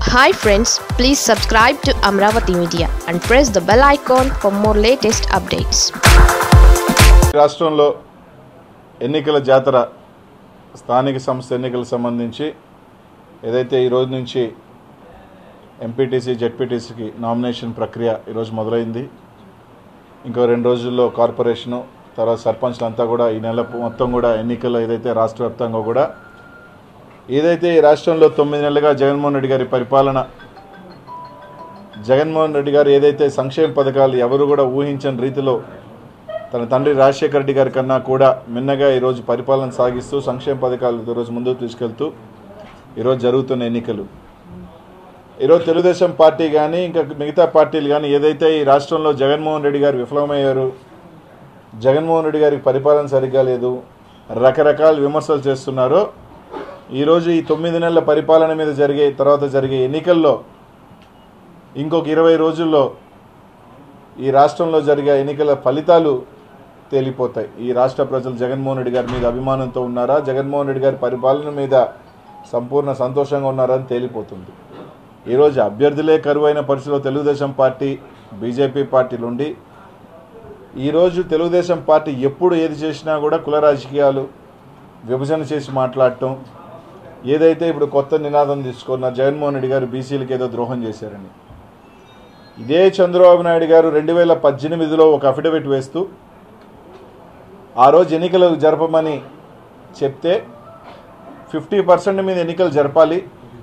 hi friends please subscribe to Amaravati media and press the bell icon for more latest updates రాష్ట్రంలో ఎన్నికల జాతర స్థానిక సంస్థ ఎన్నికలకు సంబంధించి ఏదైతే ఈ రోజు నుంచి ఎంపీటీసీ జెడ్పీటీసీకి నామినేషన్ ప్రక్రియ ఈరోజు మొదలైంది ఇంకో రెండు రోజుల్లో కార్పొరేషను తర్వాత సర్పంచ్లు అంతా కూడా ఈ నెల మొత్తం కూడా ఎన్నికలు ఏదైతే రాష్ట్ర వ్యాప్తంగా కూడా ఏదైతే ఈ రాష్ట్రంలో తొమ్మిది నెలలుగా జగన్మోహన్ రెడ్డి గారి పరిపాలన జగన్మోహన్ రెడ్డి గారు ఏదైతే సంక్షేమ పథకాలు ఎవరు కూడా ఊహించని రీతిలో తన తండ్రి రాజశేఖర రెడ్డి గారి కన్నా కూడా మిన్నగా ఈరోజు పరిపాలన సాగిస్తూ సంక్షేమ పథకాలు ఈరోజు ముందుకు తీసుకెళ్తూ ఈరోజు జరుగుతున్న ఎన్నికలు ఈరోజు తెలుగుదేశం పార్టీ కానీ ఇంకా మిగతా పార్టీలు కానీ ఏదైతే ఈ రాష్ట్రంలో జగన్మోహన్ రెడ్డి గారు విఫలమయ్యారు జగన్మోహన్ రెడ్డి గారికి పరిపాలన సరిగ్గా లేదు రకరకాల విమర్శలు చేస్తున్నారో ఈరోజు ఈ తొమ్మిది నెలల పరిపాలన మీద జరిగే తర్వాత జరిగే ఎన్నికల్లో ఇంకొక ఇరవై రోజుల్లో ఈ రాష్ట్రంలో జరిగే ఎన్నికల ఫలితాలు తేలిపోతాయి ఈ రాష్ట్ర ప్రజలు జగన్మోహన్ రెడ్డి గారి మీద అభిమానంతో ఉన్నారా జగన్మోహన్ రెడ్డి గారి పరిపాలన మీద సంపూర్ణ సంతోషంగా ఉన్నారా అని తేలిపోతుంది ఈరోజు అభ్యర్థులే కరువైన పరిస్థితిలో తెలుగుదేశం పార్టీ బీజేపీ పార్టీలు ఉండి ఈరోజు తెలుగుదేశం పార్టీ ఎప్పుడు ఏది చేసినా కూడా కుల రాజకీయాలు విభజన చేసి మాట్లాడటం ఏదైతే ఇప్పుడు కొత్త నినాదం తీసుకున్న జగన్మోహన్ రెడ్డి గారు బీసీలకు ఏదో ద్రోహం చేశారని ఇదే చంద్రబాబు నాయుడు గారు రెండు వేల పద్దెనిమిదిలో ఒక అఫిడవిట్ వేస్తూ ఆ రోజు ఎన్నికలు జరపమని చెప్తే ఫిఫ్టీ పర్సెంట్ మీద ఎన్నికలు జరపాలి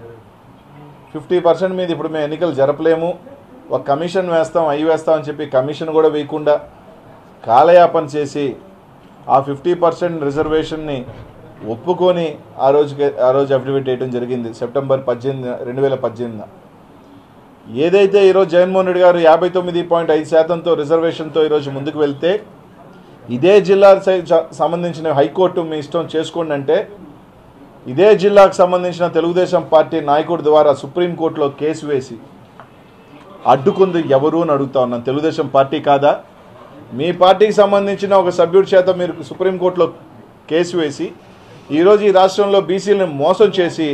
ఫిఫ్టీ పర్సెంట్ మీద ఇప్పుడు మేము ఎన్నికలు జరపలేము ఒక కమిషన్ వేస్తాం అవి వేస్తాం అని చెప్పి కమిషన్ కూడా వేయకుండా కాలయాపన చేసి ఆ ఫిఫ్టీ పర్సెంట్ రిజర్వేషన్ని ఒప్పుకొని ఆ రోజుకి ఆ రోజు అఫిడవిట్ వేయడం జరిగింది సెప్టెంబర్ పద్దెనిమిది రెండు వేల పద్దెనిమిదిన ఏదైతే ఈరోజు జగన్మోహన్ రెడ్డి గారు యాభై తొమ్మిది పాయింట్ ఐదు శాతంతో రిజర్వేషన్తో ఈరోజు ముందుకు వెళ్తే ఇదే జిల్లా సై- చ- సంబంధించిన హైకోర్టు మీ ఇష్టం చేసుకోండి అంటే ఇదే జిల్లాకు సంబంధించిన తెలుగుదేశం పార్టీ నాయకుడి ద్వారా సుప్రీంకోర్టులో కేసు వేసి అడ్డుకుంది ఎవరు అని అడుగుతా ఉన్నాను తెలుగుదేశం పార్టీ కాదా మీ పార్టీకి సంబంధించిన ఒక సభ్యుడి చేత మీరు సుప్రీంకోర్టులో కేసు వేసి ఈరోజు ఈ రాష్ట్రంలో బీసీలను మోసం చేసి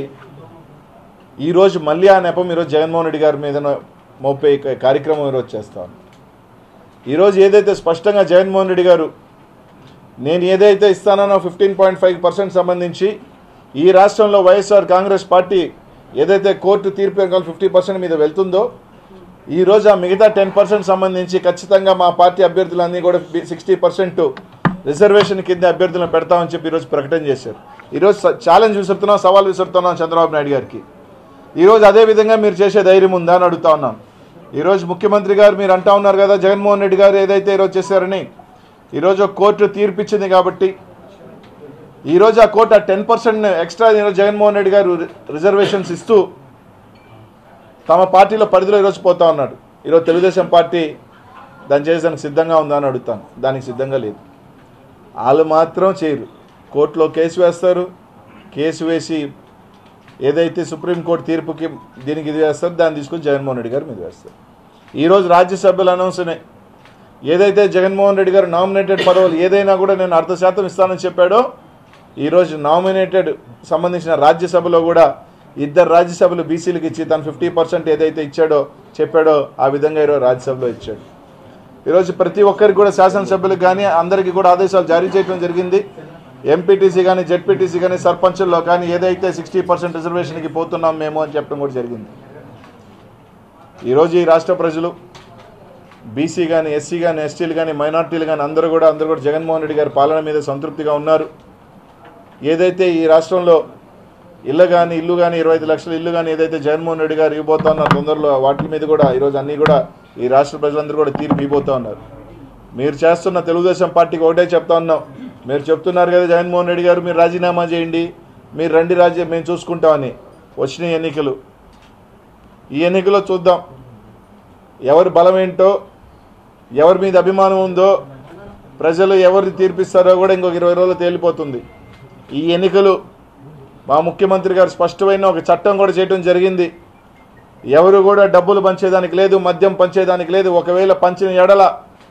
ఈరోజు మళ్ళీ ఆ నెపం ఈరోజు జగన్మోహన్ రెడ్డి గారి మీద మోపే కార్యక్రమం ఈరోజు చేస్తాను ఈరోజు ఏదైతే స్పష్టంగా జగన్మోహన్ రెడ్డి గారు నేను ఏదైతే ఇస్తానో ఫిఫ్టీన్ పాయింట్ ఫైవ్ పర్సెంట్ సంబంధించి ఈ రాష్ట్రంలో వైఎస్ఆర్ కాంగ్రెస్ పార్టీ ఏదైతే కోర్టు తీర్పు ఫిఫ్టీ పర్సెంట్ మీద వెళ్తుందో ఈ రోజు ఆ మిగతా టెన్ పర్సెంట్ సంబంధించి ఖచ్చితంగా మా పార్టీ అభ్యర్థులన్నీ కూడా సిక్స్టీ పర్సెంట్ రిజర్వేషన్ కింద అభ్యర్థులను పెడతామని చెప్పి ఈరోజు ప్రకటన చేశారు ఈరోజు స- ఛాలెంజ్ విసురుతున్నాం సవాల్ విసురుతున్నాం చంద్రబాబు నాయుడు గారికి ఈరోజు అదే విధంగా మీరు చేసే ధైర్యం ఉందా అని అడుగుతా ఉన్నాను ఈరోజు ముఖ్యమంత్రి గారు మీరు అంటా ఉన్నారు కదా జగన్మోహన్ రెడ్డి గారు ఏదైతే ఈరోజు చేశారని ఈరోజు ఒక కోర్టు తీర్పు ఇచ్చింది కాబట్టి ఈరోజు ఆ కోర్టు ఆ టెన్ పర్సెంట్ ఎక్స్ట్రా ఈరోజు జగన్మోహన్ రెడ్డి గారు రి- రిజర్వేషన్స్ ఇస్తూ తమ పార్టీలో పరిధిలో ఈరోజు పోతా ఉన్నాడు ఈరోజు తెలుగుదేశం పార్టీ దాన్ని చేసేదానికి సిద్ధంగా ఉందా అని అడుగుతాను దానికి సిద్ధంగా లేదు వాళ్ళు మాత్రం చేయరు కోర్టులో కేసు వేస్తారు కేసు వేసి ఏదైతే సుప్రీంకోర్టు తీర్పుకి దీనికి ఇది వేస్తారు దాన్ని తీసుకుని జగన్మోహన్ రెడ్డి గారు మీద వేస్తారు ఈరోజు రాజ్యసభ్యులు అనౌన్స్ ఉన్నాయి ఏదైతే జగన్మోహన్ రెడ్డి గారు నామినేటెడ్ పదవులు ఏదైనా కూడా నేను అర్ధ శాతం ఇస్తానని చెప్పాడో ఈరోజు నామినేటెడ్ సంబంధించిన రాజ్యసభలో కూడా ఇద్దరు రాజ్యసభలు బీసీలకు ఇచ్చి తను ఫిఫ్టీ పర్సెంట్ ఏదైతే ఇచ్చాడో చెప్పాడో ఆ విధంగా ఈరోజు రాజ్యసభలో ఇచ్చాడు ఈరోజు ప్రతి ఒక్కరికి కూడా శాసనసభ్యులకు కానీ అందరికీ కూడా ఆదేశాలు జారీ చేయడం జరిగింది ఎంపీటీసీ కానీ జెడ్పీటీసీ కానీ సర్పంచుల్లో కానీ ఏదైతే సిక్స్టీ పర్సెంట్ రిజర్వేషన్కి పోతున్నాం మేము అని చెప్పడం కూడా జరిగింది ఈరోజు ఈ రాష్ట్ర ప్రజలు బీసీ కానీ ఎస్సీ కానీ ఎస్టీలు కానీ మైనార్టీలు కానీ అందరూ కూడా అందరూ కూడా జగన్మోహన్ రెడ్డి గారి పాలన మీద సంతృప్తిగా ఉన్నారు ఏదైతే ఈ రాష్ట్రంలో ఇల్లు కానీ ఇల్లు కానీ ఇరవై ఐదు లక్షల ఇల్లు కానీ ఏదైతే జగన్మోహన్ రెడ్డి గారు ఇవ్వబోతా ఉన్నారు తొందరలో వాటి మీద కూడా ఈరోజు అన్నీ కూడా ఈ రాష్ట్ర ప్రజలందరూ కూడా తీర్పు ఇవ్వబోతా ఉన్నారు మీరు చేస్తున్న తెలుగుదేశం పార్టీకి ఒకటే చెప్తా ఉన్నాం మీరు చెప్తున్నారు కదా జగన్మోహన్ రెడ్డి గారు మీరు రాజీనామా చేయండి మీరు రండి రాజ్యం మేము చూసుకుంటామని వచ్చిన ఎన్నికలు ఈ ఎన్నికలో చూద్దాం ఎవరి బలం ఏంటో ఎవరి మీద అభిమానం ఉందో ప్రజలు ఎవరిని తీర్పిస్తారో కూడా ఇంకొక ఇరవై రోజులు తేలిపోతుంది ఈ ఎన్నికలు మా ముఖ్యమంత్రి గారు స్పష్టమైన ఒక చట్టం కూడా చేయడం జరిగింది ఎవరు కూడా డబ్బులు పంచేదానికి లేదు మద్యం పంచేదానికి లేదు ఒకవేళ పంచిన ఎడల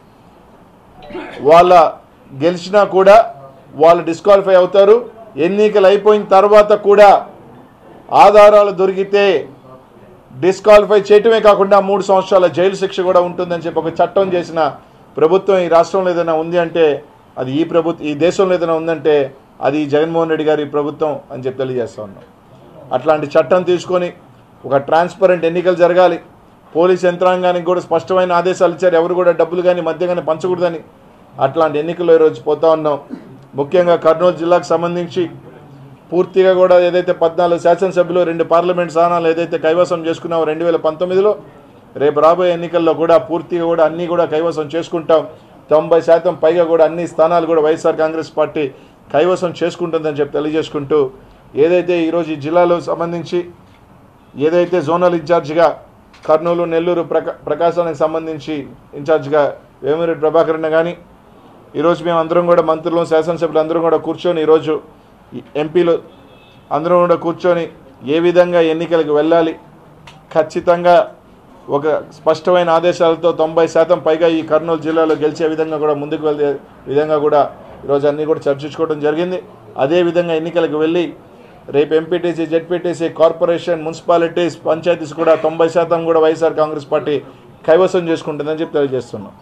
వాళ్ళ గెలిచినా కూడా వాళ్ళు డిస్క్వాలిఫై అవుతారు ఎన్నికలు అయిపోయిన తర్వాత కూడా ఆధారాలు దొరికితే డిస్క్వాలిఫై చేయటమే కాకుండా మూడు సంవత్సరాల జైలు శిక్ష కూడా ఉంటుందని చెప్పి ఒక చట్టం చేసిన ప్రభుత్వం ఈ రాష్ట్రంలో ఏదైనా ఉంది అంటే అది ఈ ప్రభుత్వం ఈ దేశంలో ఏదైనా ఉందంటే అది జగన్మోహన్ రెడ్డి గారి ప్రభుత్వం అని చెప్పి తెలియజేస్తా ఉన్నాం అట్లాంటి చట్టం తీసుకొని ఒక ట్రాన్స్పరెంట్ ఎన్నికలు జరగాలి పోలీస్ యంత్రాంగానికి కూడా స్పష్టమైన ఆదేశాలు ఇచ్చారు ఎవరు కూడా డబ్బులు కానీ మధ్య కానీ పంచకూడదని అట్లాంటి ఎన్నికల్లో ఈరోజు పోతా ఉన్నాం ముఖ్యంగా కర్నూలు జిల్లాకు సంబంధించి పూర్తిగా కూడా ఏదైతే పద్నాలుగు శాసనసభ్యులు రెండు పార్లమెంట్ స్థానాలు ఏదైతే కైవసం చేసుకున్నామో రెండు వేల పంతొమ్మిదిలో రేపు రాబోయే ఎన్నికల్లో కూడా పూర్తిగా కూడా అన్నీ కూడా కైవసం చేసుకుంటాం తొంభై శాతం పైగా కూడా అన్ని స్థానాలు కూడా వైఎస్ఆర్ కాంగ్రెస్ పార్టీ కైవసం చేసుకుంటుందని చెప్పి తెలియజేసుకుంటూ ఏదైతే ఈరోజు ఈ జిల్లాలో సంబంధించి ఏదైతే జోనల్ ఇన్ఛార్జిగా కర్నూలు నెల్లూరు ప్రకా ప్రకాశానికి సంబంధించి ఇన్ఛార్జిగా వేమిరెడ్డి ప్రభాకరణ కానీ ఈరోజు మేము అందరం కూడా మంత్రులు శాసనసభ్యులు అందరం కూడా కూర్చొని ఈరోజు ఈ ఎంపీలు అందరం కూడా కూర్చొని ఏ విధంగా ఎన్నికలకు వెళ్ళాలి ఖచ్చితంగా ఒక స్పష్టమైన ఆదేశాలతో తొంభై శాతం పైగా ఈ కర్నూలు జిల్లాలో గెలిచే విధంగా కూడా ముందుకు వెళ్ళే విధంగా కూడా ఈరోజు అన్నీ కూడా చర్చించుకోవడం జరిగింది అదేవిధంగా ఎన్నికలకు వెళ్ళి రేపు MPTC ZPTC corporation municipalities panchayats కూడా తొంభై శాతం కూడా వైఎస్ఆర్ కాంగ్రెస్ పార్టీ కైవసం చేసుకుంటుందని చెప్పి తెలియజేస్తున్నాం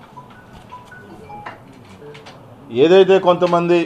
ఏదైతే కొంతమంది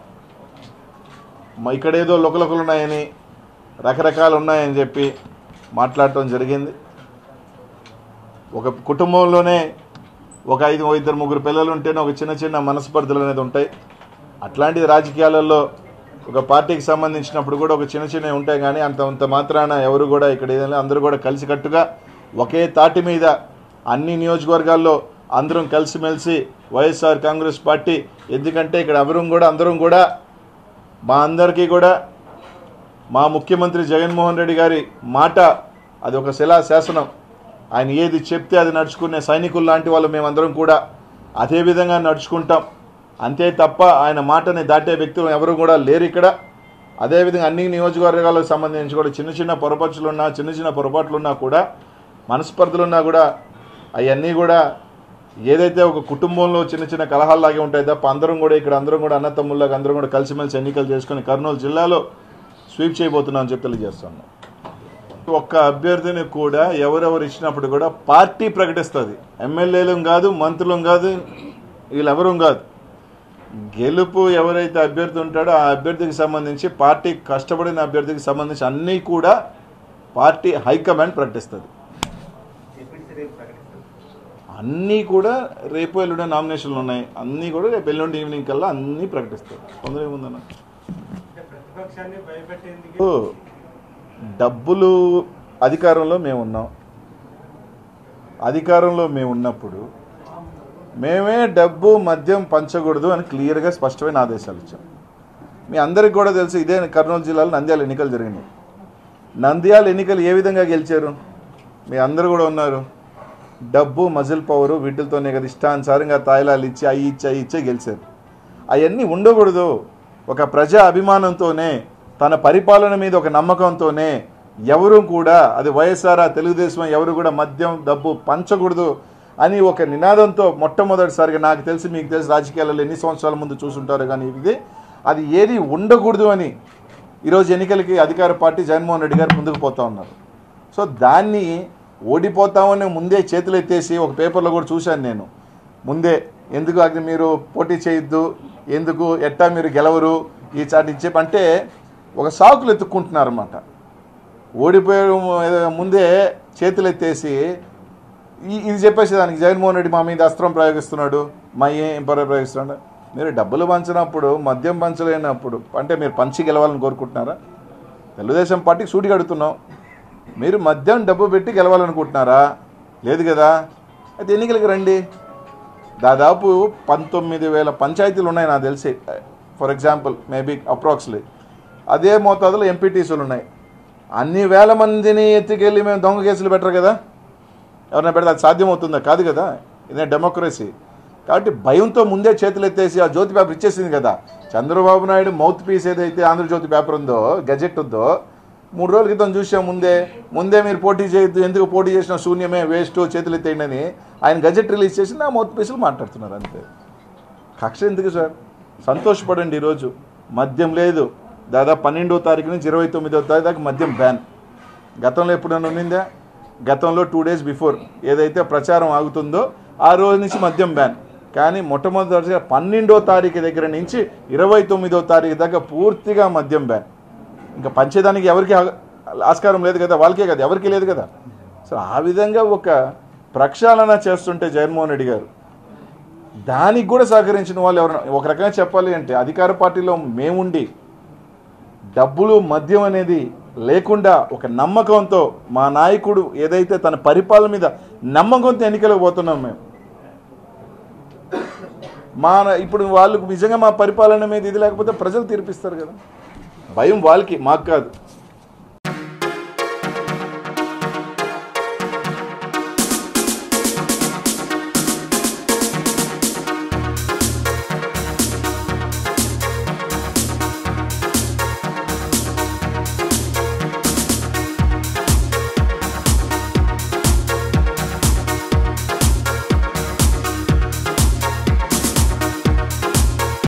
మ- ఇక్కడేదో లొకలొకలు ఉన్నాయని రకరకాలు ఉన్నాయని చెప్పి మాట్లాడటం జరిగింది ఒక కుటుంబంలోనే ఒక ఐదు ఓ ఇద్దరు ముగ్గురు పిల్లలు ఉంటేనే ఒక చిన్న చిన్న మనస్పర్ధలు అనేది ఉంటాయి అట్లాంటిది రాజకీయాలలో ఒక పార్టీకి సంబంధించినప్పుడు కూడా ఒక చిన్న చిన్నవి ఉంటాయి కానీ అంత అంత మాత్రాన ఎవరు కూడా ఇక్కడ ఏదైనా అందరూ కూడా కలిసికట్టుగా ఒకే తాటి మీద అన్ని నియోజకవర్గాల్లో అందరం కలిసిమెలిసి వైఎస్ఆర్ కాంగ్రెస్ పార్టీ ఎందుకంటే ఇక్కడ ఎవరు కూడా అందరం కూడా మా అందరికీ కూడా మా ముఖ్యమంత్రి జగన్మోహన్ రెడ్డి గారి మాట అది ఒక శిలా శాసనం ఆయన ఏది చెప్తే అది నడుచుకునే సైనికులు లాంటి వాళ్ళు మేమందరం కూడా అదే విధంగా నడుచుకుంటాం అంతే తప్ప ఆయన మాటని దాటే వ్యక్తులు ఎవరు కూడా లేరు ఇక్కడ అదేవిధంగా అన్ని నియోజకవర్గాలకు సంబంధించి కూడా చిన్న చిన్న పొరపాట్లు ఉన్నా చిన్న చిన్న పొరపాట్లు ఉన్నా కూడా మనస్పర్ధలు ఉన్నా కూడా అవన్నీ కూడా ఏదైతే ఒక కుటుంబంలో చిన్న చిన్న కలహాల్లాగే ఉంటాయి తప్ప అందరం కూడా ఇక్కడ అందరం కూడా అన్నతమ్ముళ్ళగా అందరం కూడా కలిసిమెలిసి ఎన్నికలు చేసుకుని కర్నూలు జిల్లాలో స్వీప్ చేయబోతున్నాం అని చెప్పి తెలియజేస్తున్నాం ఒక్క అభ్యర్థిని కూడా ఎవరెవరు ఇచ్చినప్పుడు కూడా పార్టీ ప్రకటిస్తుంది ఎమ్మెల్యేలు కాదు మంత్రులు కాదు వీళ్ళెవరూ కాదు గెలుపు ఎవరైతే అభ్యర్థి ఉంటాడో ఆ అభ్యర్థికి సంబంధించి పార్టీ కష్టపడిన అభ్యర్థికి సంబంధించి అన్నీ కూడా పార్టీ హైకమాండ్ ప్రకటిస్తుంది అన్నీ కూడా రేపు ఎల్లుండి నామినేషన్లు ఉన్నాయి అన్నీ కూడా రేపు ఎల్లుండి ఈవినింగ్ కల్లా అన్నీ ప్రకటిస్తారు తొందర ఏముందన్న ప్రతిపక్షాన్ని భయపెట్టేందుకు ఇప్పుడు డబ్బులు అధికారంలో మేము ఉన్నాం అధికారంలో మేము ఉన్నప్పుడు మేమే డబ్బు మద్యం పంచకూడదు అని క్లియర్గా స్పష్టమైన ఆదేశాలు ఇచ్చాం మీ అందరికి కూడా తెలుసు ఇదే కర్నూలు జిల్లాలో నంద్యాల ఎన్నికలు జరిగినాయి నంద్యాల ఎన్నికలు ఏ విధంగా గెలిచారు మీ అందరూ కూడా ఉన్నారు డబ్బు మజిల్ పవరు వీటితోనే కదా ఇష్టానుసారంగా తాయిలాలు ఇచ్చి అవి ఇచ్చి అవి ఇచ్చే గెలిచారు అవన్నీ ఉండకూడదు ఒక ప్రజా అభిమానంతోనే తన పరిపాలన మీద ఒక నమ్మకంతోనే ఎవరు కూడా అది వైఎస్ఆర్ తెలుగుదేశం ఎవరు కూడా మద్యం డబ్బు పంచకూడదు అని ఒక నినాదంతో మొట్టమొదటిసారిగా నాకు తెలిసి మీకు తెలిసి రాజకీయాలలో ఎన్ని సంవత్సరాల ముందు చూసుంటారు కానీ ఇది అది ఏది ఉండకూడదు అని ఈరోజు ఎన్నికలకి అధికార పార్టీ జగన్మోహన్ రెడ్డి గారు ముందుకు పోతా ఉన్నారు సో దాన్ని ఓడిపోతామని ముందే చేతులు ఎత్తేసి ఒక పేపర్లో కూడా చూశాను నేను ముందే ఎందుకు అది మీరు పోటీ చేయొద్దు ఎందుకు ఎట్టా మీరు గెలవరు ఈ చాటి చెప్పి అంటే ఒక సాకులు ఎత్తుక్కుంటున్నారు అన్నమాట ఓడిపోయే ముందే చేతులు ఎత్తేసి ఈ- ఇది చెప్పేసి దానికి జగన్మోహన్ రెడ్డి మా మీద అస్త్రం ప్రయోగిస్తున్నాడు మా ఏం పర ప్రయోగిస్తున్నాడు మీరు డబ్బులు పంచినప్పుడు మద్యం పంచలేనప్పుడు అంటే మీరు పంచి గెలవాలని కోరుకుంటున్నారా తెలుగుదేశం పార్టీకి సూటిగా అడుగుతున్నాం మీరు మద్యం డబ్బు పెట్టి గెలవాలనుకుంటున్నారా లేదు కదా అయితే ఎన్నికలకి రండి దాదాపు పంతొమ్మిది వేల పంచాయతీలు ఉన్నాయి నాకు తెలిసి ఫర్ ఎగ్జాంపుల్ మేబీ అప్రాక్స్లీ అదే మోతాదులో ఎంపీటీసీలు ఉన్నాయి అన్ని వేల మందిని ఎత్తుకెళ్ళి మేము దొంగ కేసులు పెట్టరు కదా ఎవరైనా పెడితే అది సాధ్యమవుతుందా కాదు కదా ఇదే డెమోక్రసీ కాబట్టి భయంతో ముందే చేతులు ఎత్తేసి ఆ జ్యోతి పేపర్ ఇచ్చేసింది కదా చంద్రబాబు నాయుడు మౌత్ పీస్ ఏదైతే ఆంధ్రజ్యోతి పేపర్ ఉందో గజెట్ ఉందో మూడు రోజుల క్రితం చూసాం ముందే ముందే మీరు పోటీ చేయొద్దు ఎందుకు పోటీ చేసిన శూన్యమే వేస్ట్ చేతులు ఎత్తేయండి అని ఆయన గజెట్ రిలీజ్ చేసి నా మౌత్ పీసులు మాట్లాడుతున్నారు అంతే కక్ష ఎందుకు సార్ సంతోషపడండి ఈరోజు మద్యం లేదు దాదాపు పన్నెండో తారీఖు నుంచి ఇరవై తొమ్మిదో తారీఖు దాకా మద్యం బ్యాన్ గతంలో ఎప్పుడైనా ఉన్నిందా గతంలో టూ డేస్ బిఫోర్ ఏదైతే ప్రచారం ఆగుతుందో ఆ రోజు నుంచి మద్యం బ్యాన్ కానీ మొట్టమొదటిగా పన్నెండో తారీఖు దగ్గర నుంచి ఇరవై తొమ్మిదో తారీఖు దాకా పూర్తిగా మద్యం బ్యాన్ ఇంకా పంచేదానికి ఎవరికి ఆ- ఆస్కారం లేదు కదా వాళ్ళకే కదా ఎవరికి లేదు కదా సో ఆ విధంగా ఒక ప్రక్షాళన చేస్తుంటే జగన్మోహన్ రెడ్డి గారు దానికి కూడా సహకరించిన వాళ్ళు ఎవరైనా ఒక రకంగా చెప్పాలి అంటే అధికార పార్టీలో మేముండి డబ్బులు మద్యం అనేది లేకుండా ఒక నమ్మకంతో మా నాయకుడు ఏదైతే తన పరిపాలన మీద నమ్మకంతో ఎన్నికలకు పోతున్నాం మేము మా ఇప్పుడు వాళ్ళకు నిజంగా మా పరిపాలన మీద ఇది లేకపోతే ప్రజలు తీర్పిస్తారు కదా భయం వాళ్ళకి మాకు కాదు